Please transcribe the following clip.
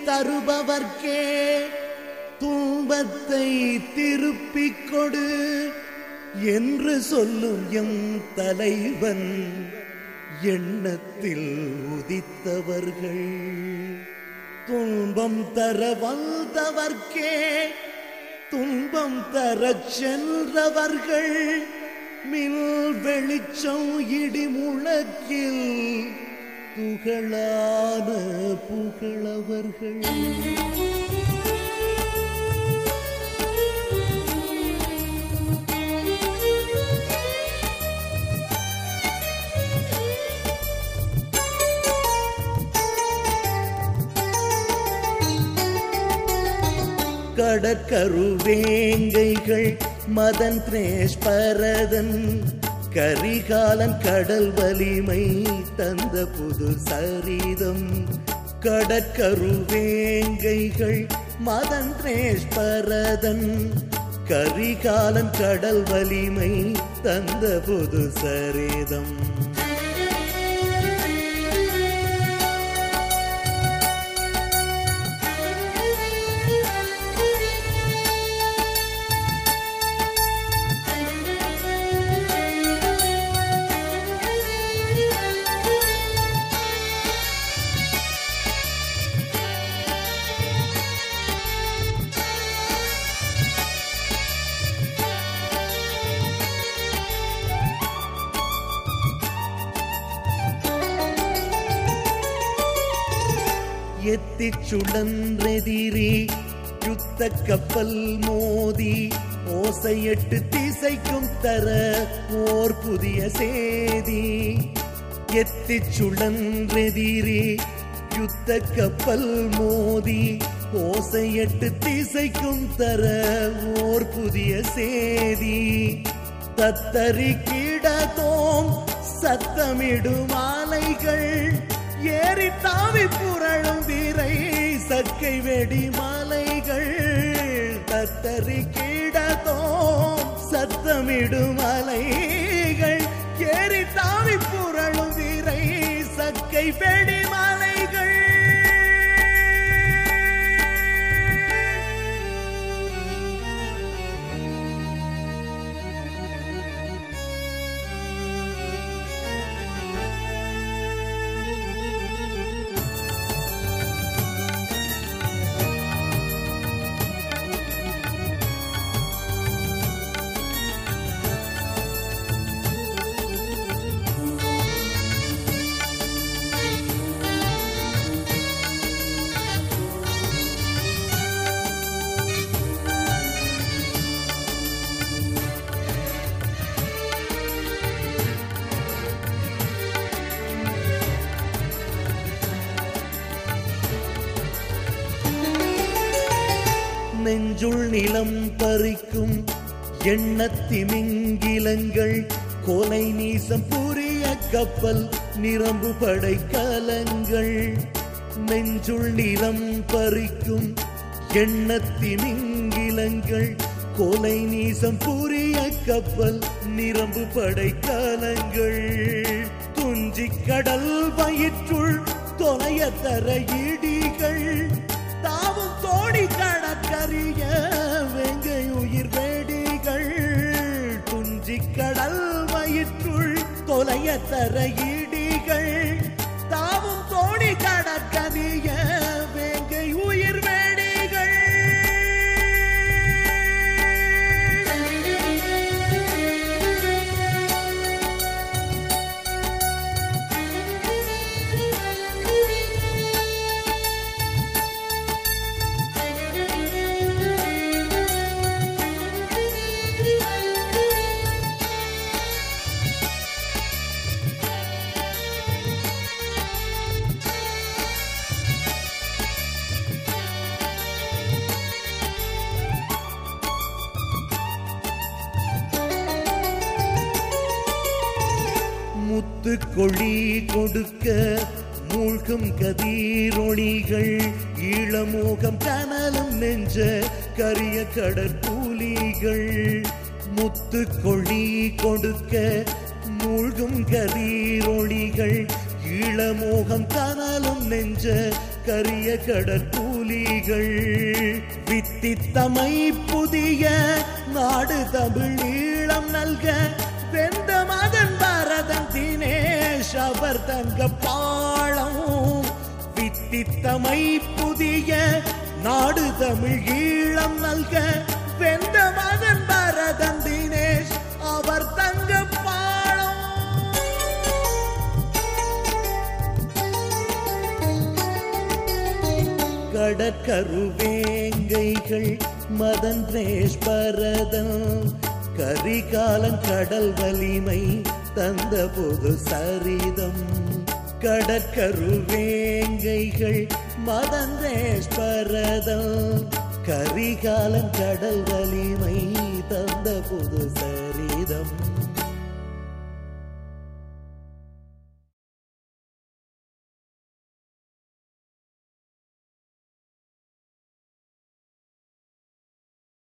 தருபவர்க்கே துன்பத்தை திருப்பிக் கொடு என்று சொல்லும் எம் தலைவன் எண்ணத்தில் உதித்தவர்கள் துன்பம் தர வந்தவர்க்கே துன்பம் தரச் சென்றவர்கள் மில் வெளிச்சம் இடி முழக்கில் புகழான புகழவர்கள் கடற்கருவேங்கைகள் மதன் பிரேஷ் பரதன் கரிகாலன் கடல் வலிமை தந்த புது சரிதம் கடற்கருவேங்கைகள் மதன் பிரேஷ் பரதன் கரிகாலன் கடல் வலிமை தந்த புது சரிதம் எத்திச் சுழன்றெதிரி யுத்த கப்பல் மோதி ஓசையட்டு திசைக்கும் தர ஓர் புதிய சேதி எத்திச் சுழன்றெதிரி யுத்த கப்பல் மோதி ஓசையட்டு திசைக்கும் தர ஓர் புதிய சேதி தத்தரி கிடதோம் சத்தமிடும் ஆலைகள் ஏறி தாவி புரளும் வீரை சக்கை வெடி மாலைகள் தத்தரி கிடதோம் சத்தமிடும் அலைகள் ஏறி தாவி புரளும் வீரை சக்கை வெடி மாலைகள் நெஞ்சுள் நிலம் பறிக்கும் எண்ணத்திமிங்கிலங்கள் கொலை நீசம் புரிய கப்பல் நிரம்பு படை கலங்கள் நெஞ்சுள் நிலம் பறிக்கும் எண்ணத்திமிங்கிலங்கள் கொலை நீசம் புரிய கப்பல் நிரம்பு படை கலங்கள் துஞ்சி கடல் வயிற்றுள் தொலைய தர இடிகள் தாவும் தோணி கடற்கரிய வெங்கை உயிர் வேடிகள் துஞ்சி கடல் வயிற்றுள் தொலைய தர இடிகள் தாவும் தோணி கடற்கரிய வேங்கை உயிர் வேடிகள் முத்து கொழி கொடுக்க மூழ்கும் கதிரொளிகள் ஈழமோகம் கனலும் நெஞ்ச கரிய கடற்பூலிகள் முத்து கொழி கொடுக்க மூழ்கும் கதிரொளிகள் ஈழமோகம் கனலும் நெஞ்ச கரிய கடற்பூலிகள் புலிகள் வித்தித்தமை புதிய நாடு தமிழ் ஈழம் நல்க வெந்த மகன் பரதன் தினேஷ் அவர் தங்க பாழம் வித்தித்தமை புதிய நாடு தமிழ் ஈழம் நல்க வெந்த மகன் பரதன் தினேஷ் அவர் தங்க பாழம் கடற்கருவேங்கைகள் மதன் ரேஷ் பரதன் கரிகாலன் கடல் வலிமை தந்த பொது சரிதம் கடற்கருவேங்கைகள் மதன் ரேஷ் பரதன் கரிகாலன் கடல் வலிமை தந்த புது சரிதம்